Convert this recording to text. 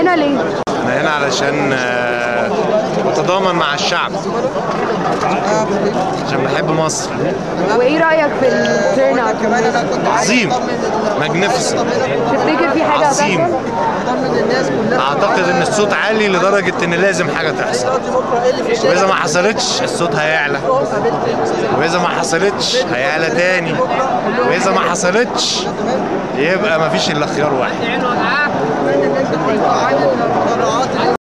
هنا ليه؟ انا هنا علشان آه، اتضامن مع الشعب عشان بحب مصر وايه رايك في التيرن اوت عظيم ماجنيفيسنت تفتكر في حاجه عظيم هتحصل؟ اعتقد ان الصوت عالي لدرجه ان لازم حاجه تحصل واذا ما حصلتش الصوت هيعلى واذا ما حصلتش هيعلى تاني واذا ما حصلتش يبقى مفيش الا خيار واحد